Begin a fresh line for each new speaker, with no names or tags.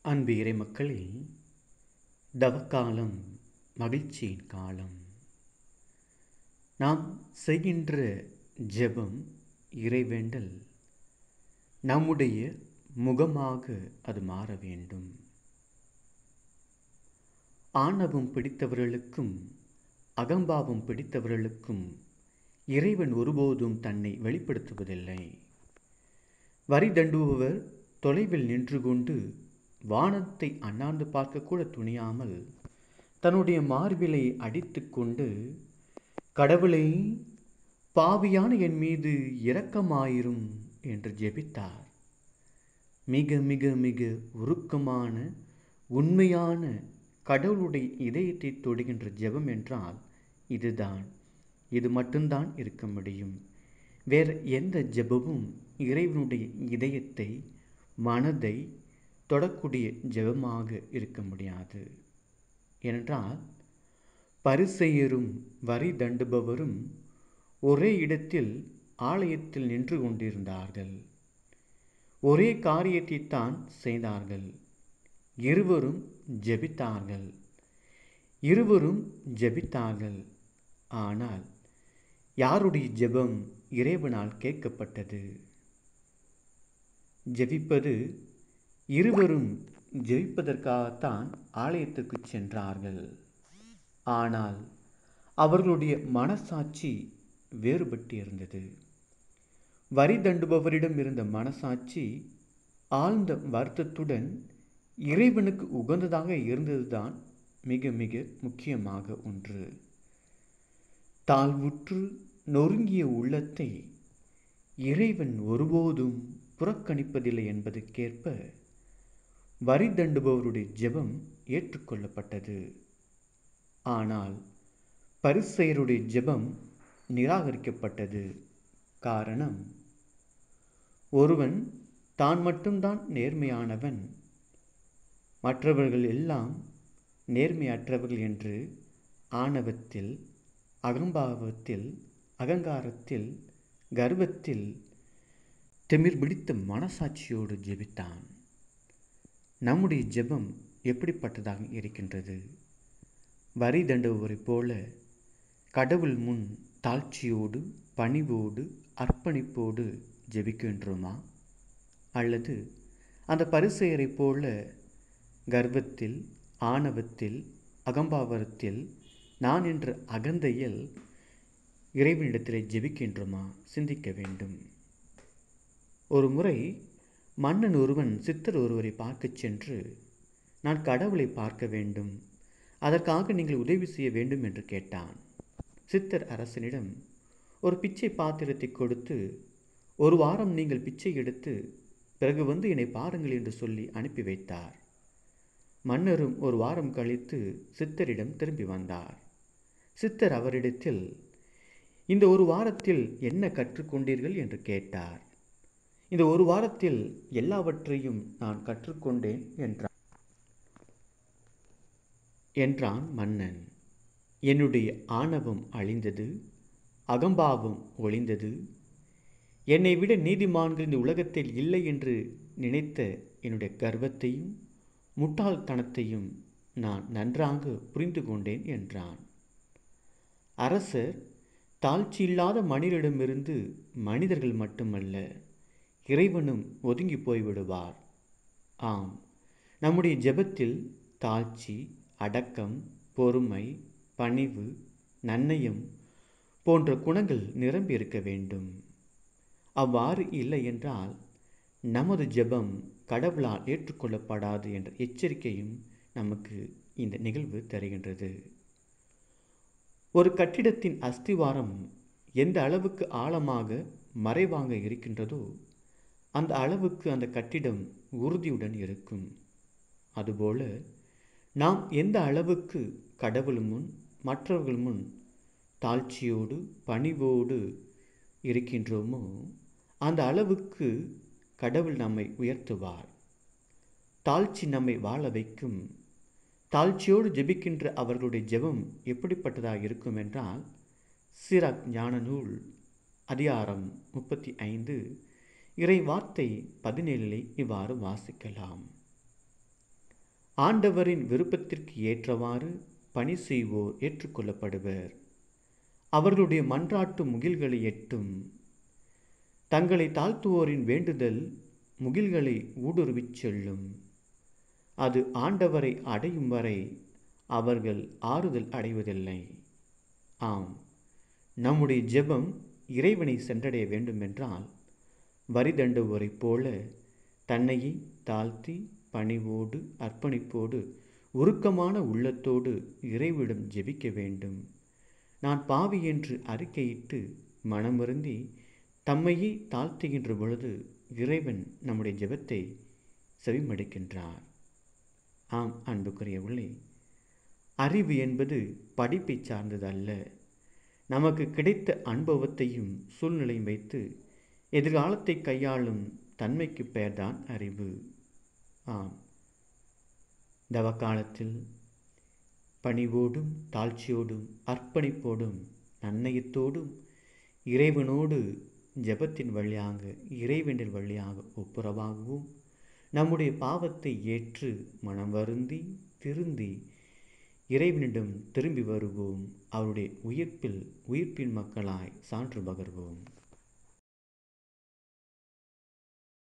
அன்பு இறை மக்களே தவக்காலம் மகிழ்ச்சியின் காலம் நாம் செய்கின்ற ஜெபம் இறைவேண்டல் நம்முடைய முகமாக அது மாற வேண்டும் ஆணவம் பிடித்தவர்களுக்கும் அகம்பாவம் பிடித்தவர்களுக்கும் இறைவன் ஒருபோதும் தன்னை வெளிப்படுத்துவதில்லை வரி தண்டுபவர் தொலைவில் நின்று கொண்டு வானத்தை அண்ணாந்து பார்க்கக்கூட துணியாமல் தன்னுடைய மார்பிலை அடித்து கொண்டு கடவுளை பாவியான என் மீது இரக்கமாயிரும் என்று ஜெபித்தார் மிக மிக மிக உருக்கமான உண்மையான கடவுளுடைய இதயத்தை தொடுகின்ற ஜெபம் என்றால் இதுதான் இது மட்டும்தான் இருக்க முடியும் வேறு எந்த ஜெபமும் இறைவனுடைய இதயத்தை மனதை தொடக்கூடிய ஜெபமாக இருக்க முடியாது ஏனென்றால் பரிசெயரும் வரி தண்டுபவரும் ஒரே இடத்தில் ஆலயத்தில் நின்று கொண்டிருந்தார்கள் ஒரே காரியத்தை தான் செய்தார்கள் இருவரும் ஜெபித்தார்கள் இருவரும் ஜெபித்தார்கள் ஆனால் யாருடைய ஜெபம் இறைவனால் கேட்கப்பட்டது ஜெபிப்பது இருவரும் ஜெபிப்பதற்காகத்தான் ஆலயத்துக்கு சென்றார்கள் ஆனால் அவர்களுடைய மனசாட்சி வேறுபட்டு இருந்தது வரி தண்டுபவரிடம் இருந்த மனசாட்சி ஆழ்ந்த வருத்தத்துடன் இறைவனுக்கு உகந்ததாக இருந்ததுதான் மிக மிக முக்கியமாக ஒன்று தாழ்வுற்று நொறுங்கிய உள்ளத்தை இறைவன் ஒருபோதும் புறக்கணிப்பதில்லை என்பதற்கேற்ப வரி தண்டுபவருடைய ஜெபம் ஏற்றுக்கொள்ளப்பட்டது ஆனால் பரிசெயருடைய ஜெபம் நிராகரிக்கப்பட்டது காரணம் ஒருவன் தான் மட்டும்தான் நேர்மையானவன் மற்றவர்கள் எல்லாம் நேர்மையற்றவர்கள் என்று ஆணவத்தில் அகம்பாவத்தில் அகங்காரத்தில் கர்வத்தில் திமிர் பிடித்த மனசாட்சியோடு ஜெபித்தான் நம்முடைய ஜெபம் எப்படிப்பட்டதாக இருக்கின்றது வரி தண்டுபவரைப் போல கடவுள் முன் தாழ்ச்சியோடு பணிவோடு அர்ப்பணிப்போடு ஜெபிக்கின்றோமா அல்லது அந்த பரிசெயரைப் போல கர்வத்தில் ஆணவத்தில் அகம்பாவரத்தில் நான் என்ற அகந்தையில் இறைவனிடத்திலே ஜெபிக்கின்றோமா சிந்திக்க வேண்டும் ஒரு முறை மன்னன் ஒருவன் சித்தர் ஒருவரை பார்க்கச் சென்று நான் கடவுளை பார்க்க வேண்டும் அதற்காக நீங்கள் உதவி செய்ய வேண்டும் என்று கேட்டான் சித்தர் அரசனிடம் ஒரு பிச்சை பாத்திரத்தை கொடுத்து ஒரு வாரம் நீங்கள் பிச்சை எடுத்து பிறகு வந்து என்னை பாருங்கள் என்று சொல்லி அனுப்பி வைத்தார் மன்னரும் ஒரு வாரம் கழித்து சித்தரிடம் திரும்பி வந்தார் சித்தர் அவரிடத்தில் இந்த ஒரு வாரத்தில் என்ன கற்றுக்கொண்டீர்கள் என்று கேட்டார் இந்த ஒரு வாரத்தில் எல்லாவற்றையும் நான் கற்றுக்கொண்டேன் என்றான் என்றான் மன்னன் என்னுடைய ஆணவம் அழிந்தது அகம்பாவம் ஒளிந்தது என்னை விட நீதிமான்கள் இந்த உலகத்தில் இல்லை என்று நினைத்த என்னுடைய கர்வத்தையும் முட்டாள்தனத்தையும் நான் நன்றாக புரிந்து கொண்டேன் என்றான் அரசர் தாழ்ச்சி இல்லாத மனிதரிடமிருந்து மனிதர்கள் மட்டுமல்ல இறைவனும் ஒதுங்கி போய்விடுவார் ஆம் நம்முடைய ஜெபத்தில் தாழ்ச்சி அடக்கம் பொறுமை பணிவு நன்னயம் போன்ற குணங்கள் நிரம்பி இருக்க வேண்டும் அவ்வாறு இல்லை என்றால் நமது ஜெபம் கடவுளால் ஏற்றுக்கொள்ளப்படாது என்ற எச்சரிக்கையும் நமக்கு இந்த நிகழ்வு தருகின்றது ஒரு கட்டிடத்தின் அஸ்திவாரம் எந்த அளவுக்கு ஆழமாக மறைவாங்க இருக்கின்றதோ அந்த அளவுக்கு அந்த கட்டிடம் உறுதியுடன் இருக்கும் அதுபோல நாம் எந்த அளவுக்கு கடவுள் முன் மற்றவர்கள் முன் தாழ்ச்சியோடு பணிவோடு இருக்கின்றோமோ அந்த அளவுக்கு கடவுள் நம்மை உயர்த்துவார் தாழ்ச்சி நம்மை வாழ வைக்கும் தாழ்ச்சியோடு ஜெபிக்கின்ற அவர்களுடைய ஜெபம் எப்படிப்பட்டதாக இருக்கும் என்றால் சிராக் ஞான நூல் அதிகாரம் முப்பத்தி ஐந்து இறை வார்த்தை பதினேழிலே இவ்வாறு வாசிக்கலாம் ஆண்டவரின் விருப்பத்திற்கு ஏற்றவாறு பணி செய்வோர் ஏற்றுக்கொள்ளப்படுவர் அவர்களுடைய மன்றாட்டு முகில்களை எட்டும் தங்களை தாழ்த்துவோரின் வேண்டுதல் முகில்களை ஊடுருவிச் செல்லும் அது ஆண்டவரை அடையும் வரை அவர்கள் ஆறுதல் அடைவதில்லை ஆம் நம்முடைய ஜெபம் இறைவனை சென்றடைய வேண்டுமென்றால் வரி தண்டுவோரைப் போல தன்னையே தாழ்த்தி பணிவோடு அர்ப்பணிப்போடு உருக்கமான உள்ளத்தோடு இறைவிடம் ஜெபிக்க வேண்டும் நான் பாவி என்று அறிக்கையிட்டு மனமருந்தி தம்மையே தாழ்த்துகின்ற பொழுது இறைவன் நம்முடைய ஜெபத்தை செவிமடுக்கின்றார் ஆம் அன்புக்குரிய உள்ளே அறிவு என்பது படிப்பை சார்ந்தது அல்ல நமக்கு கிடைத்த அனுபவத்தையும் சூழ்நிலையும் வைத்து எதிர்காலத்தை கையாளும் தன்மைக்கு பெயர்தான் அறிவு ஆம் தவக்காலத்தில் பணிவோடும் தாழ்ச்சியோடும் அர்ப்பணிப்போடும் நன்னயத்தோடும் இறைவனோடு ஜெபத்தின் வழியாக இறைவனின் வழியாக ஒப்புரவாகவும் நம்முடைய பாவத்தை ஏற்று மனம் வருந்தி திருந்தி இறைவனிடம் திரும்பி வருவோம் அவருடைய உயிர்ப்பில் உயிர்ப்பின் மக்களாய் சான்று பகர்வோம்